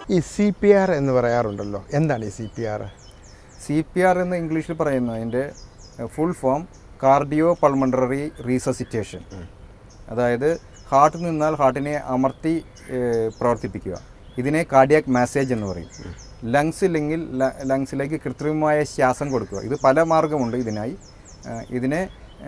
ഈ C P R എന്ന് പറയാറുണ്ടല്ലോ എന്താണ് ഈ C P R C P R എന്ന് ഇംഗ്ലീഷിൽ പറയുന്ന അതിൻ്റെ full form cardio pulmonary resuscitation അതായത് ഹാർട്ട് നിന്നാൽ ഹാർട്ടിനെ അമർത്തി ഏഹ്, പ്രവർത്തിപ്പിക്കുക ഇതിനെ കാർഡിയാക് മാസേജ് എന്ന് പറയും ലങ്സ് ഇല്ലെങ്കിൽ ലങ്സിലേക്ക് കൃത്രിമമായ ശ്വാസം കൊടുക്കുക ഇത് പല മാർഗമുണ്ട് ഇതിനായി ഏഹ്, ഇതിനെ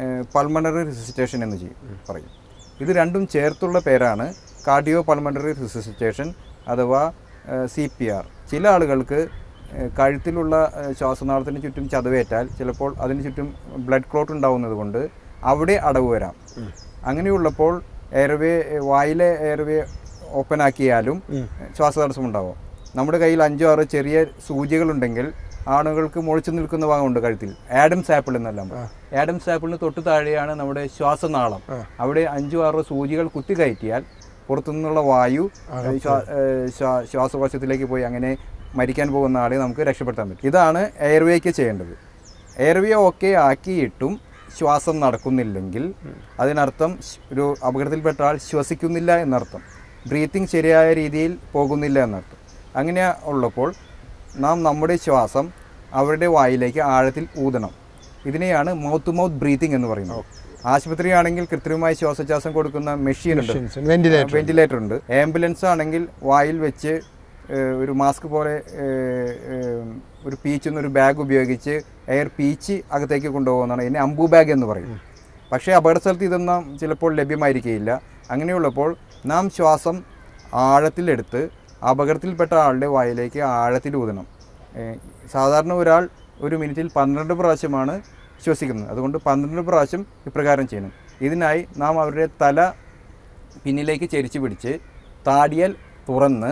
പൾമണറി റിസിസ്റ്റേഷൻ എന്ന് ചെയ്യും പറയും ഇത് രണ്ടും ചേർത്തുള്ള പേരാണ് കാർഡിയോ പൾമണറി റിസിസ്റ്റേഷൻ അഥവാ സി പി ആർ ചില ആളുകൾക്ക് ഏഹ്, കഴുത്തിലുള്ള ഏഹ്, ശ്വാസനാളത്തിന് ചുറ്റും ചതവേറ്റാൽ ചിലപ്പോൾ അതിന് ചുറ്റും ബ്ലഡ് ക്ലോട്ട് ഉണ്ടാവുന്നത് കൊണ്ട് അവിടെ അടവ് വരാം അങ്ങനെയുള്ളപ്പോൾ എയർവേ വായിലെ എയർവേ ഓപ്പൺ ആക്കിയാലും ശ്വാസതടസ്സം ഉണ്ടാവും നമ്മുടെ കയ്യിൽ അഞ്ചോ ആറോ ചെറിയ സൂചികളുണ്ടെങ്കിൽ ആണുങ്ങൾക്ക് മുളച്ചു നിൽക്കുന്ന ഭാഗമുണ്ട് കഴുത്തിൽ ആഡംസ് ആപ്പിൾ എന്നെല്ലാം പറയും. ആഡംസ് ആപ്പിളിന് തൊട്ട് താഴെയാണ് നമ്മുടെ ശ്വാസനാളം അവിടെ അഞ്ചോ ആറോ സൂചികൾ കുത്തി കയറ്റിയാൽ പുറത്തുനിന്നുള്ള വായു ഏഹ്, ശ്വാ- ഏഹ്, ശ്വാ- ശ്വാസകോശത്തിലേക്ക് പോയി അങ്ങനെ മരിക്കാൻ പോകുന്ന ആളെ നമുക്ക് രക്ഷപ്പെടുത്താൻ പറ്റും ഇതാണ് എയർവേക്ക് ചെയ്യേണ്ടത് എയർവേ ഓക്കെ ആക്കിയിട്ടും ശ്വാസം നടക്കുന്നില്ലെങ്കിൽ അതിനർത്ഥം ശ്- ഒരു അപകടത്തിൽപ്പെട്ട ആൾ ശ്വസിക്കുന്നില്ല എന്നർത്ഥം ബ്രീത്തിങ് ശരിയായ രീതിയിൽ പോകുന്നില്ല എന്നർത്ഥം അങ്ങനെ ഉള്ളപ്പോൾ നാം നമ്മുടെ ശ്വാസം അവരുടെ വായിലേക്ക് ആഴത്തിൽ ഊതണം ഇതിനെയാണ് മൗത്ത് ടു മൗത്ത് ബ്രീത്തിങ് എന്ന് പറയുന്നത് ആശുപത്രിയാണെങ്കിൽ കൃത്രിമമായി ശ്വാസോച്ഛ്വാസം കൊടുക്കുന്ന മെഷീൻ ഉണ്ട് വെന്റിലേറ്റർ വെന്റിലേറ്റർ ഉണ്ട് ആംബുലൻസ് ആണെങ്കിൽ വായിൽ വെച്ച് ഏഹ്, ഒരു മാസ്ക് പോലെ ഏഹ്, ഏഹ്, ഒരു പീച്ച് എന്നൊരു ബാഗ് ഉപയോഗിച്ച് എയർ പീച്ച് അകത്തേക്ക് കൊണ്ടുപോകുന്നതാണ് ഇതിനെ അമ്പു ബാഗ് എന്ന് പറയും പക്ഷേ അപകട സ്ഥലത്ത് ഇതൊന്നും ചിലപ്പോൾ ലഭ്യമായിരിക്കുകയില്ല അങ്ങനെയുള്ളപ്പോൾ നാം ശ്വാസം ആഴത്തിലെടുത്ത് അപകടത്തിൽപ്പെട്ട ആളുടെ വായിലേക്ക് ആഴത്തിൽ ഊതണം ഏഹ്, സാധാരണ ഒരാൾ ഒരു മിനിറ്റിൽ പന്ത്രണ്ട് പ്രാവശ്യമാണ് ശ്വസിക്കുന്നത് അതുകൊണ്ട് പന്ത്രണ്ട് പ്രാവശ്യം ഇപ്രകാരം ചെയ്യണം ഇതിനായി നാം അവരുടെ തല പിന്നിലേക്ക് ചെരിച്ച് പിടിച്ച് താടിയൽ തുറന്ന്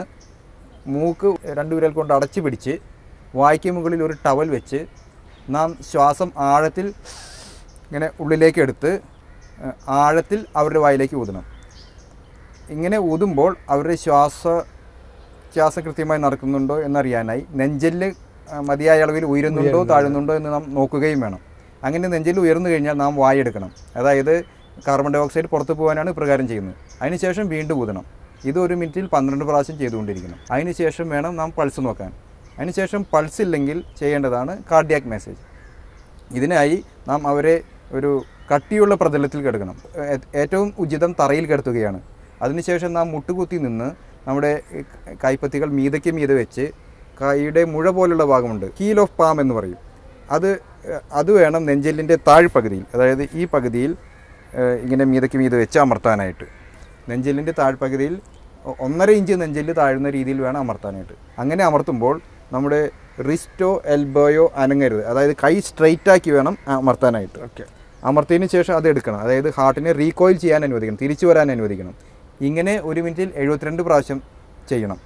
മൂക്ക് രണ്ട് വിരൽ കൊണ്ട് അടച്ചു പിടിച്ച് വായ്ക്ക് മുകളിൽ ഒരു ടവൽ വെച്ച് നാം ശ്വാസം ആഴത്തിൽ ഇങ്ങനെ ഉള്ളിലേക്ക് എടുത്ത് ഏഹ്, ആഴത്തിൽ അവരുടെ വായിലേക്ക് ഊതണം ഇങ്ങനെ ഊതുമ്പോൾ അവരുടെ ശ്വാസ ശ്വാസം കൃത്യമായി നടക്കുന്നുണ്ടോ എന്നറിയാനായി നെഞ്ചല് ആ, മതിയായ അളവിൽ ഉയരുന്നുണ്ടോ താഴുന്നുണ്ടോ എന്ന് നാം നോക്കുകയും വേണം അങ്ങനെ നെഞ്ചിൽ ഉയർന്നു കഴിഞ്ഞാൽ നാം വായെടുക്കണം അതായത് കാർബൺ ഡൈ ഓക്സൈഡ് പുറത്തു പോകാനാണ് ഇപ്രകാരം ചെയ്യുന്നത് അതിനുശേഷം വീണ്ടും ഊതണം ഇത് ഒരു മിനിറ്റിൽ പന്ത്രണ്ട് പ്രാവശ്യം ചെയ്തുകൊണ്ടിരിക്കണം അതിനുശേഷം വേണം നാം പൾസ് നോക്കാൻ അതിനുശേഷം പൾസ് ഇല്ലെങ്കിൽ ചെയ്യേണ്ടതാണ് കാർഡിയാക് മെസ്സേജ് ഇതിനായി നാം അവരെ ഒരു കട്ടിയുള്ള പ്രതലത്തിൽ കിടക്കണം ഏ- ഏറ്റവും ഉചിതം തറയിൽ കിടത്തുകയാണ് അതിനുശേഷം നാം മുട്ടുകുത്തി നിന്ന് നമ്മുടെ ക- കൈപ്പത്തികൾ മീതയ്ക്ക് മീതെ വെച്ച് കൈയുടെ മുഴ പോലുള്ള ഭാഗമുണ്ട് കീൽ ഓഫ് പാം എന്ന് പറയും അത് ഏ, അത് വേണം നെഞ്ചെല്ലിൻ്റെ താഴ്പകുതിയിൽ അതായത് ഈ പകുതിയിൽ ഏ, ഇങ്ങനെ മീതയ്ക്ക് മീതെ വെച്ച് അമർത്താനായിട്ട് നെഞ്ചെല്ലിൻ്റെ താഴ്പകുതിയിൽ ഒ- ഒന്നര ഇഞ്ച് നെഞ്ചെല്ല് താഴുന്ന രീതിയിൽ വേണം അമർത്താനായിട്ട് അങ്ങനെ അമർത്തുമ്പോൾ നമ്മുടെ റിസ്റ്റോ എൽബോയോ അനങ്ങരുത് അതായത് കൈ സ്ട്രെയിറ്റ് ആക്കി വേണം അമർത്താനായിട്ട് ഓക്കെ അമർത്തിയതിന് ശേഷം അത് എടുക്കണം അതായത് ഹാർട്ടിനെ റീകോയിൽ ചെയ്യാൻ അനുവദിക്കണം തിരിച്ചു വരാൻ അനുവദിക്കണം ഇങ്ങനെ ഒരു മിനിറ്റിൽ എഴുപത്തിരണ്ട് പ്രാവശ്യം ചെയ്യണം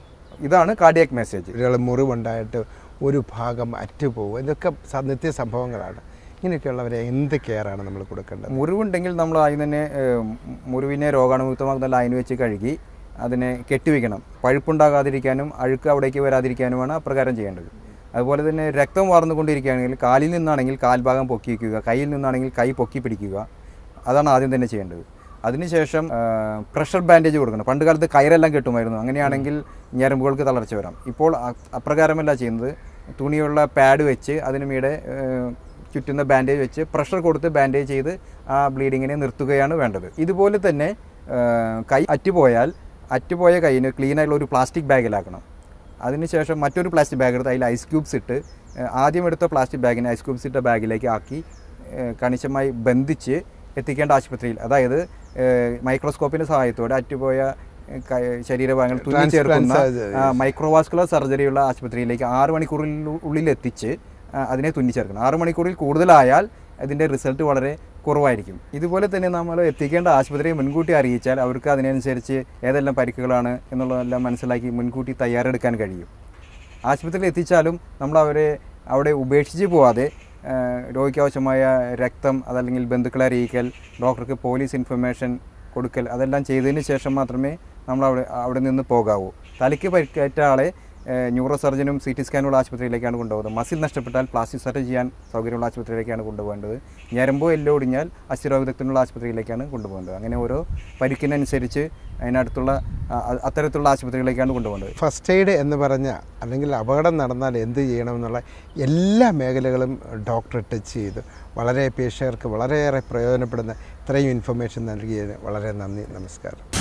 ഇതാണ് കാർഡിയാക് മെസ്സേജ് ഒരാൾ മുറിവുണ്ടായിട്ട് ഒരു ഭാഗം അറ്റുപോകും ഇതൊക്കെ സ- നിത്യ സംഭവങ്ങളാണ് ഇങ്ങനെയൊക്കെയുള്ളവരെ എന്ത് കെയറാണ് നമ്മൾ കൊടുക്കേണ്ടത് മുറിവുണ്ടെങ്കിൽ നമ്മൾ ആദ്യം തന്നെ ഏഹ്, മുറിവിനെ രോഗാണുമുക്തമാക്കുന്ന ലൈൻ വെച്ച് കഴുകി അതിനെ കെട്ടിവെക്കണം പഴുപ്പുണ്ടാകാതിരിക്കാനും അഴുക്ക് അവിടേക്ക് വരാതിരിക്കാനുമാണ് അപ്രകാരം ചെയ്യേണ്ടത് അതുപോലെ തന്നെ രക്തം വാർന്നുകൊണ്ടിരിക്കുകയാണെങ്കിൽ കാലിൽ നിന്നാണെങ്കിൽ കാൽഭാഗം പൊക്കി വയ്ക്കുക കയ്യിൽ നിന്നാണെങ്കിൽ കൈ പൊക്കി പിടിക്കുക അതാണ് ആദ്യം തന്നെ ചെയ്യേണ്ടത് അതിനുശേഷം പ്രഷർ ബാൻഡേജ് കൊടുക്കണം പണ്ട് കാലത്ത് കയറെല്ലാം കെട്ടുമായിരുന്നു അങ്ങനെയാണെങ്കിൽ ഞരമ്പുകൾക്ക് തളർച്ച വരാം ഇപ്പോൾ അ- അപ്രകാരമല്ല ചെയ്യുന്നത് തുണിയുള്ള പാഡ് വെച്ച് അതിന് മീതെ ഏഹ്, ചുറ്റുന്ന ബാൻഡേജ് വെച്ച് പ്രഷർ കൊടുത്ത് ബാൻഡേജ് ചെയ്ത് ആ ബ്ലീഡിങ്ങിനെ നിർത്തുകയാണ് വേണ്ടത് ഇതുപോലെ തന്നെ ഏഹ്, കൈ അറ്റുപോയാൽ അറ്റുപോയ കൈയിന് ക്ലീൻ ആയിട്ടുള്ള ഒരു പ്ലാസ്റ്റിക് ബാഗിലാക്കണം അതിനുശേഷം മറ്റൊരു പ്ലാസ്റ്റിക് ബാഗ് എടുത്ത് അതിൽ ഐസ് ക്യൂബ്സ് ഇട്ട് ഏഹ്, ആദ്യം എടുത്ത പ്ലാസ്റ്റിക് ബാഗിനെ ഐസ് ക്യൂബ്സ് ഇട്ട ബാഗിലേക്ക് ആക്കി ഏഹ്, കണിശമായി ബന്ധിച്ച് എത്തിക്കേണ്ട ആശുപത്രിയിൽ അതായത് ഏഹ്, മൈക്രോസ്കോപ്പിൻ്റെ സഹായത്തോടെ അറ്റുപോയ ഏഹ്, ക- ശരീരഭാഗങ്ങൾ തുന്നി ചേർക്കുന്ന surgery. ആ, മൈക്രോവാസ്കുലർ സർജറിയുള്ള ആശുപത്രിയിലേക്ക് ആറ് മണിക്കൂറിൽ ഉള്ളിൽ എത്തിച്ച് ആ, അതിനെ തുന്നി ചേർക്കണം ആറ് മണിക്കൂറിൽ കൂടുതലായാൽ അതിൻ്റെ റിസൾട്ട് വളരെ കുറവായിരിക്കും ഇതുപോലെ തന്നെ നമ്മൾ എത്തിക്കേണ്ട ആശുപത്രിയെ മുൻകൂട്ടി അറിയിച്ചാൽ അവർക്ക് അതിനനുസരിച്ച് ഏതെല്ലാം പരിക്കുകളാണ് എന്നുള്ളതെല്ലാം മനസ്സിലാക്കി മുൻകൂട്ടി തയ്യാറെടുക്കാൻ കഴിയും ആശുപത്രിയിൽ എത്തിച്ചാലും നമ്മൾ അവരെ അവിടെ ഉപേക്ഷിച്ച് പോവാതെ ആ, രോഗിക്ക് ആവശ്യമായ രക്തം അതല്ലെങ്കിൽ ബന്ധുക്കളെ അറിയിക്കൽ ഡോക്ടർക്ക് പോലീസ് ഇൻഫർമേഷൻ കൊടുക്കൽ അതെല്ലാം ചെയ്തതിന് ശേഷം മാത്രമേ നമ്മൾ അവിടെ അവിടെ നിന്ന് പോകാവൂ തലയ്ക്ക് പരിക്കേറ്റ ആളെ ന്യൂറോ സർജനും സി ടി സ്കാനുള്ള ആശുപത്രിയിലേക്കാണ് കൊണ്ടുപോകുന്നത് മസിൽ നഷ്ടപ്പെട്ടാൽ പ്ലാസ്റ്റിക് സർജറി ചെയ്യാൻ സൗകര്യമുള്ള ആശുപത്രിയിലേക്കാണ് കൊണ്ടുപോകേണ്ടത് ഞരമ്പോ എല്ലോ ഒടിഞ്ഞാൽ അസ്ഥിരോഗ വിദഗ്ധനുള്ള ആശുപത്രിയിലേക്കാണ് കൊണ്ടുപോകേണ്ടത് അങ്ങനെ ഓരോ പരിക്കിനനുസരിച്ച് അതിനടുത്തുള്ള ആ, അ- അത്തരത്തിലുള്ള ആശുപത്രികളിലേക്കാണ് കൊണ്ടുപോകേണ്ടത് ഫസ്റ്റ് എയ്ഡ് എന്ന് പറഞ്ഞ അല്ലെങ്കിൽ അപകടം നടന്നാൽ എന്ത് ചെയ്യണമെന്നുള്ള എല്ലാ മേഖലകളും ഡോക്ടർ ടച്ച് ചെയ്തു വളരെ പേഷ്യർക്ക് വളരെയേറെ പ്രയോജനപ്പെടുന്ന ഇത്രയും ഇൻഫർമേഷൻ നൽകിയതിന് വളരെ നന്ദി നമസ്കാരം